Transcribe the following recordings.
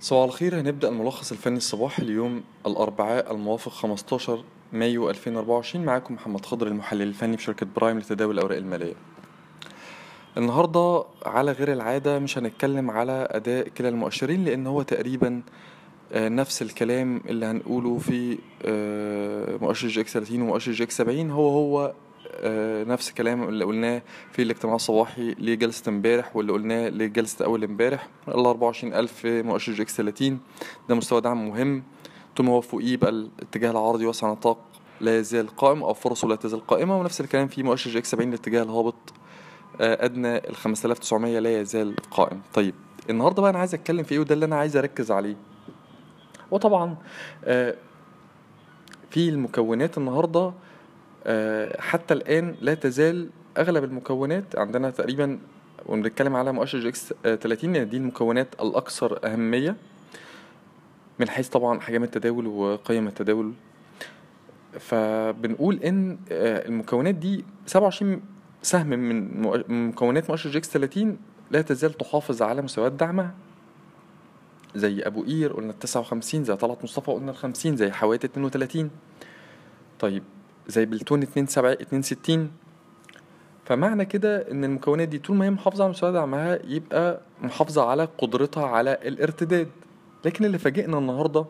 صباح الخير هنبدأ الملخص الفني الصباحي ليوم الأربعاء الموافق 15 مايو 2024 معاكم محمد خضر المحلل الفني بشركة برايم لتداول الأوراق المالية النهاردة على غير العادة مش هنتكلم على أداء كلا المؤشرين لأن هو تقريبا آه، نفس الكلام اللي هنقوله في آه، مؤشر جي اكس 30 ومؤشر جي اكس 70 هو هو آه، نفس الكلام اللي قلناه في الاجتماع الصباحي لجلسة امبارح واللي قلناه لجلسة أول امبارح ال 24000 في مؤشر جي اكس 30 ده مستوى دعم مهم طول ما هو فوقيه يبقى الاتجاه العرضي واسع نطاق لا يزال قائم أو فرصه لا تزال قائمة ونفس الكلام في مؤشر جي اكس 70 الاتجاه الهابط آه، أدنى ال 5900 لا يزال قائم طيب النهارده بقى أنا عايز أتكلم في إيه وده اللي أنا عايز أركز عليه وطبعا آه، في المكونات النهارده آه، حتى الآن لا تزال أغلب المكونات عندنا تقريبا ونتكلم على مؤشر جي اكس 30 لأن دي المكونات الأكثر أهمية من حيث طبعا حجم التداول وقيم التداول فبنقول إن آه، المكونات دي 27 سهم من مؤ- من مكونات مؤشر جي اكس 30 لا تزال تحافظ على مستويات دعمها زي ابو قير قلنا ال 59 زي طلعت مصطفى قلنا ال 50 زي حوادث 32 طيب زي بلتون 27 62 فمعنى كده ان المكونات دي طول ما هي محافظه على مستوى دعمها يبقى محافظه على قدرتها على الارتداد لكن اللي فاجئنا النهارده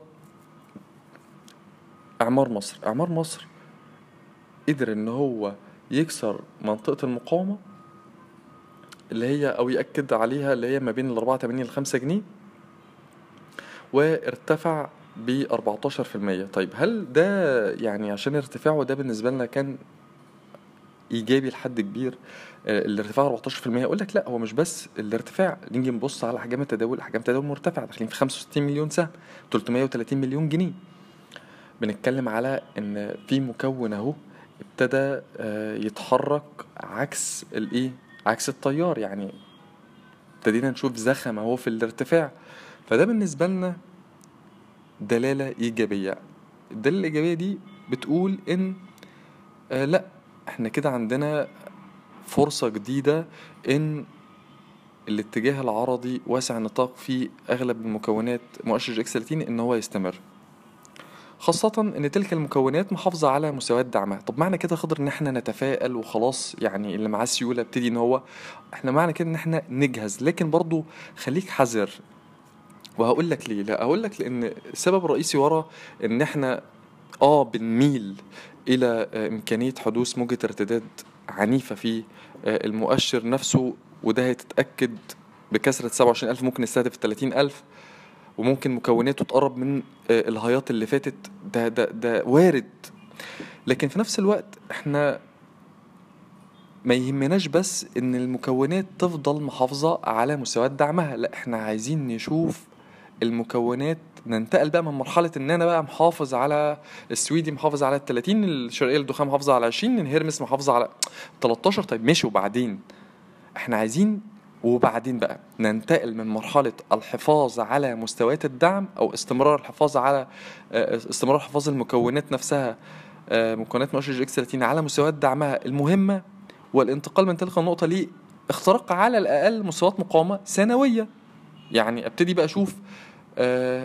اعمار مصر اعمار مصر قدر ان هو يكسر منطقه المقاومه اللي هي او ياكد عليها اللي هي ما بين ال 84 ل 5 جنيه وارتفع ب 14% طيب هل ده يعني عشان ارتفاعه ده بالنسبه لنا كان ايجابي لحد كبير آه، الارتفاع 14% اقول لك لا هو مش بس الارتفاع نيجي نبص على احجام التداول احجام التداول مرتفعه داخلين في 65 مليون سهم 330 مليون جنيه بنتكلم على ان في مكون اهو ابتدى آه، يتحرك عكس الايه عكس التيار يعني ابتدينا نشوف زخم اهو في الارتفاع فده بالنسبه لنا دلاله ايجابيه الدلاله الايجابيه دي بتقول ان آه لا احنا كده عندنا فرصه جديده ان الاتجاه العرضي واسع النطاق في اغلب المكونات مؤشر اكس 30 ان هو يستمر خاصة ان تلك المكونات محافظة على مستويات دعمها طب معنى كده خضر ان احنا نتفائل وخلاص يعني اللي معاه سيولة ابتدي ان هو احنا معنى كده ان احنا نجهز لكن برضو خليك حذر وهقول لك ليه لا هقول لك لان السبب الرئيسي ورا ان احنا اه بنميل الى آه، امكانيه حدوث موجه ارتداد عنيفه في آه، المؤشر نفسه وده هيتتاكد بكثره 27000 ممكن يستهدف 30000 وممكن مكوناته تقرب من آه، الهياط اللي فاتت ده ده ده وارد لكن في نفس الوقت احنا ما يهمناش بس ان المكونات تفضل محافظة على مستويات دعمها لا احنا عايزين نشوف المكونات ننتقل بقى من مرحلة ان انا بقى محافظ على السويدي محافظ على ال 30 الشرقية للدخان محافظة على 20 الهرمس محافظة على 13 طيب ماشي وبعدين احنا عايزين وبعدين بقى ننتقل من مرحلة الحفاظ على مستويات الدعم أو استمرار الحفاظ على آه، استمرار حفاظ المكونات نفسها آه، مكونات مؤشر جي اكس 30 على مستويات دعمها المهمة والانتقال من تلك النقطة لاختراق على الأقل مستويات مقاومة سنوية يعني ابتدي بقى أشوف آه،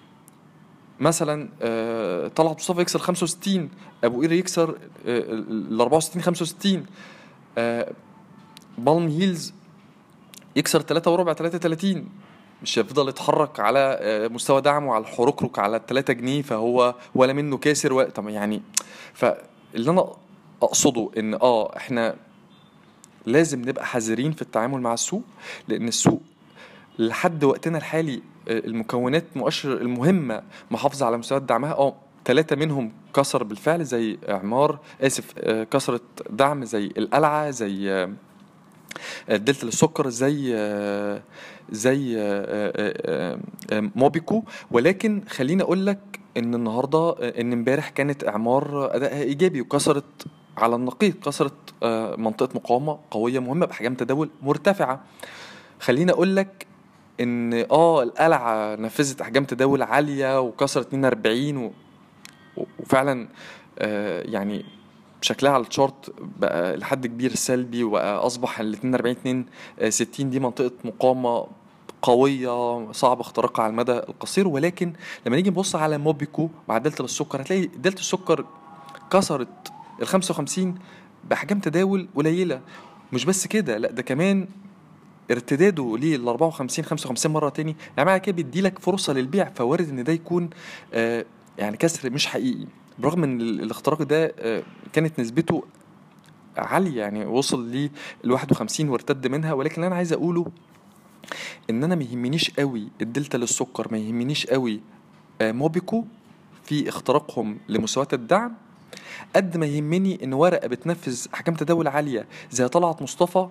مثلا آه، طلعت مصطفى يكسر 65 ابو قير يكسر ال 64 65 آه، بالم هيلز يكسر 3 وربع 33 مش هيفضل يتحرك على آه، مستوى دعمه على الحركرك على 3 جنيه فهو ولا منه كاسر ولا طب يعني فاللي انا اقصده ان اه احنا لازم نبقى حذرين في التعامل مع السوق لان السوق لحد وقتنا الحالي آه، المكونات مؤشر المهمه محافظه على مستويات دعمها اه ثلاثة منهم كسر بالفعل زي إعمار آسف آه، كسرت دعم زي القلعة زي آه، دلتا للسكر زي آه، زي آه، آه، آه، موبيكو ولكن خليني اقول لك ان النهارده آه، ان امبارح كانت اعمار ادائها ايجابي وكسرت على النقيض كسرت آه، منطقه مقاومه قويه مهمه باحجام تداول مرتفعه خليني اقول لك ان اه القلعه نفذت احجام تداول عاليه وكسرت 42 و... وفعلا آه، يعني شكلها على الشارت بقى لحد كبير سلبي واصبح ال 42 62 دي منطقه مقاومه قوية صعب اختراقها على المدى القصير ولكن لما نيجي نبص على موبيكو مع دلتا السكر هتلاقي دلتا السكر كسرت ال 55 بأحجام تداول قليلة مش بس كده لا ده كمان ارتداده لل 54 55 مره تاني يعني معنى كده بيدي لك فرصه للبيع فوارد ان ده يكون آه يعني كسر مش حقيقي برغم ان الاختراق ده آه كانت نسبته عاليه يعني وصل ل 51 وارتد منها ولكن اللي انا عايز اقوله ان انا ما يهمنيش قوي الدلتا للسكر ما يهمنيش قوي آه موبيكو في اختراقهم لمستويات الدعم قد ما يهمني ان ورقه بتنفذ احكام تداول عاليه زي طلعت مصطفى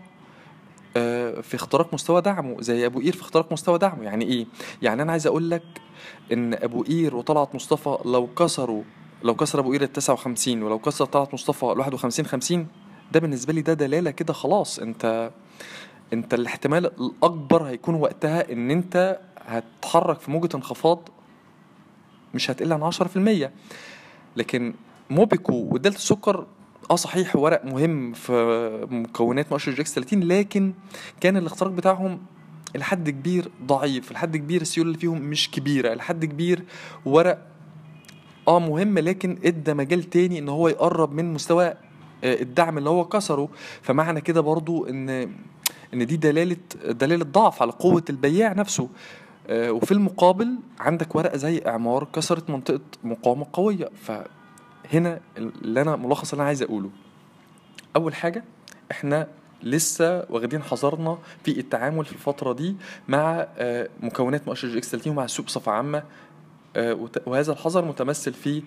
في اختراق مستوى دعمه زي ابو قير في اختراق مستوى دعمه يعني ايه يعني انا عايز اقول لك ان ابو قير وطلعت مصطفى لو كسروا لو كسر ابو قير ال 59 ولو كسر طلعت مصطفى ال 51 50 ده بالنسبه لي ده دلاله كده خلاص انت انت الاحتمال الاكبر هيكون وقتها ان انت هتتحرك في موجه انخفاض مش هتقل عن 10% لكن موبيكو ودلتا السكر اه صحيح ورق مهم في مكونات مؤشر جي اكس 30 لكن كان الاختراق بتاعهم لحد كبير ضعيف لحد كبير السيوله اللي فيهم مش كبيره لحد كبير ورق اه مهم لكن ادى مجال تاني ان هو يقرب من مستوى الدعم اللي هو كسره فمعنى كده برضو ان ان دي دلاله دلاله ضعف على قوه البياع نفسه وفي المقابل عندك ورقه زي اعمار كسرت منطقه مقاومه قويه فهنا اللي انا ملخص اللي انا عايز اقوله اول حاجه احنا لسه واخدين حذرنا في التعامل في الفتره دي مع مكونات مؤشر جي اكس 30 ومع السوق بصفه عامه وهذا الحذر متمثل في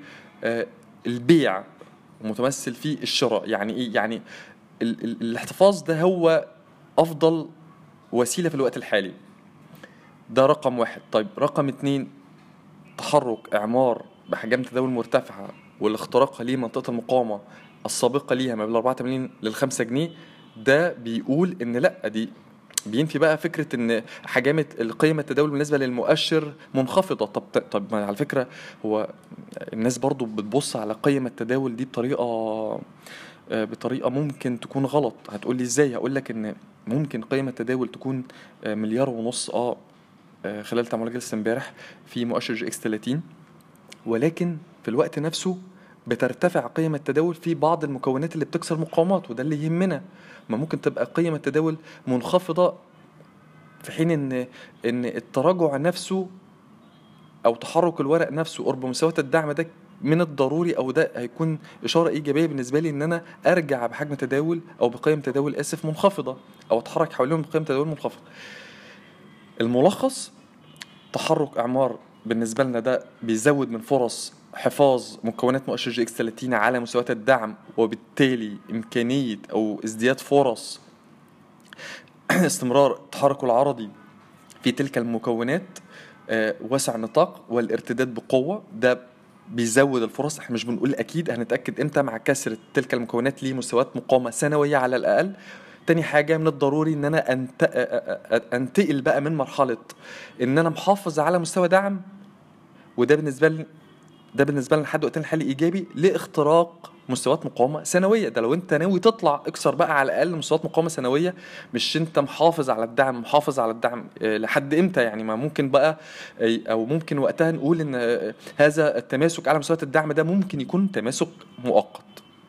البيع ومتمثل في الشراء يعني ايه يعني ال ال الاحتفاظ ده هو افضل وسيله في الوقت الحالي ده رقم واحد طيب رقم اتنين تحرك اعمار باحجام تداول مرتفعه والاختراق لمنطقه المقاومه السابقه ليها ما بين 84 لل 5 جنيه ده بيقول ان لا دي بينفي بقى فكره ان حجامه القيم التداول بالنسبه للمؤشر منخفضه طب طب على فكره هو الناس برضو بتبص على قيم التداول دي بطريقه بطريقه ممكن تكون غلط هتقول لي ازاي هقول لك ان ممكن قيم التداول تكون مليار ونص اه خلال تعامل جلسه امبارح في مؤشر جي اكس 30 ولكن في الوقت نفسه بترتفع قيم التداول في بعض المكونات اللي بتكسر مقاومات وده اللي يهمنا ما ممكن تبقى قيم التداول منخفضة في حين ان ان التراجع نفسه او تحرك الورق نفسه قرب مستويات الدعم ده من الضروري او ده هيكون اشاره ايجابيه بالنسبه لي ان انا ارجع بحجم تداول او بقيم تداول اسف منخفضه او اتحرك حواليهم بقيم تداول منخفضه الملخص تحرك اعمار بالنسبه لنا ده بيزود من فرص حفاظ مكونات مؤشر جي اكس 30 على مستويات الدعم وبالتالي امكانيه او ازدياد فرص استمرار التحرك العرضي في تلك المكونات واسع النطاق والارتداد بقوه ده بيزود الفرص احنا مش بنقول اكيد هنتاكد امتى مع كسر تلك المكونات لمستويات مقاومه سنويه على الاقل تاني حاجة من الضروري ان انا أنت... انتقل بقى من مرحلة ان انا محافظ على مستوى دعم وده بالنسبة لي ده بالنسبه لنا لحد وقتنا الحالي ايجابي لاختراق مستويات مقاومه سنويه ده لو انت ناوي تطلع اكسر بقى على الاقل مستويات مقاومه سنويه مش انت محافظ على الدعم محافظ على الدعم لحد امتى يعني ما ممكن بقى او ممكن وقتها نقول ان هذا التماسك على مستويات الدعم ده ممكن يكون تماسك مؤقت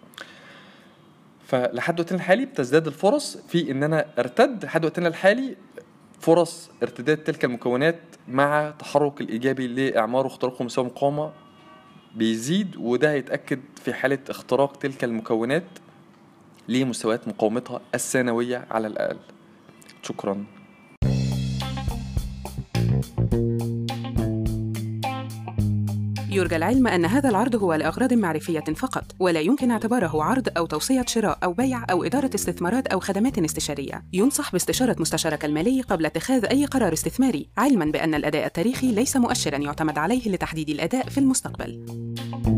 فلحد وقتنا الحالي بتزداد الفرص في ان انا ارتد لحد وقتنا الحالي فرص ارتداد تلك المكونات مع تحرك الايجابي لاعمار واختراق مستوى المقاومه بيزيد وده هيتأكد في حالة اختراق تلك المكونات لمستويات مقاومتها السنوية على الأقل شكرا يرجى العلم أن هذا العرض هو لأغراض معرفية فقط ولا يمكن اعتباره عرض أو توصية شراء أو بيع أو إدارة استثمارات أو خدمات استشارية ينصح باستشارة مستشارك المالي قبل اتخاذ أي قرار استثماري علما بأن الأداء التاريخي ليس مؤشرا يعتمد عليه لتحديد الأداء في المستقبل